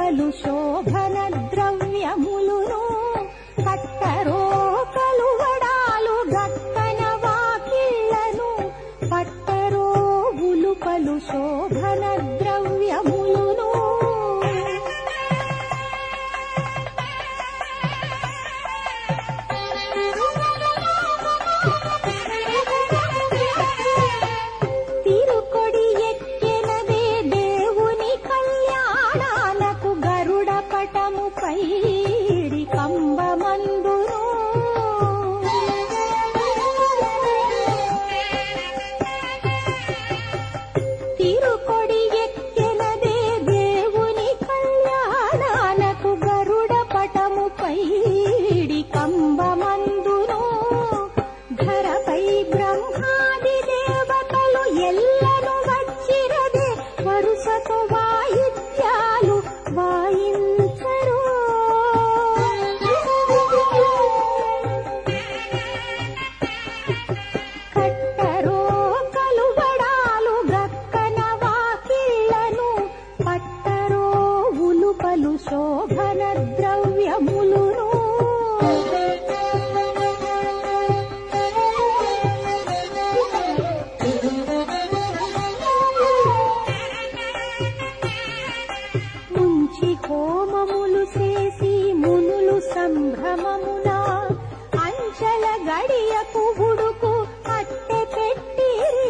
ఉలుపలు శోభన ద్రవ్యములును కట్టరో కలువడాలు గక్కన వాకిళ్లను పట్టరో ఉలుపలు శోభన ద్రవ్యములును తిరుకొడి ఎక్కెనదే దేవుని కళ్యాణాలకు గరుడ పటము పైడి కంబమందును తిరుకొడి ఎక్కెనదే దేవుని కళ్యాణాలకు గరుడ పటము పైడి కంబమందును ధరపై బ్రహ్మాది దేవతలు ఎల్లను వచ్చిరదే వరుసతో వాయిద్యాలు వాయించరు కట్టరో కలుబడాలు గక్కన వాకిళ్లను పట్టరో ఉలుపలు శోభన ద్రవ్యములును ముంచి హోమములు చేసి మునులు సంభ్రమమున అంచల గడియకు ఉడుకు అట్టె పెట్టిరి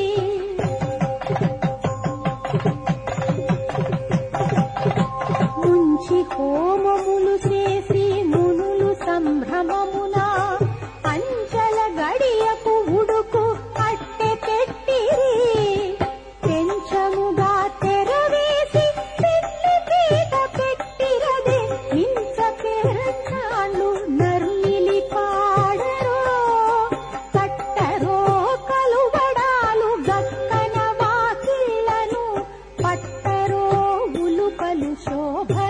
ముంచి హోమములు చేసి మునులు సంభ్రమమున అంచల గడియకు ఉడుకు అట్టె పెట్టిరి పెంచముగా తెరవేసి పెళ్లి పీట పెట్టిరదే ఇంచ పెరచాలు నర్మిలి పాడరో కట్టరో కలుబడాలు గక్కన వాకిళ్లను పట్టరో ఉలుపలు శోభ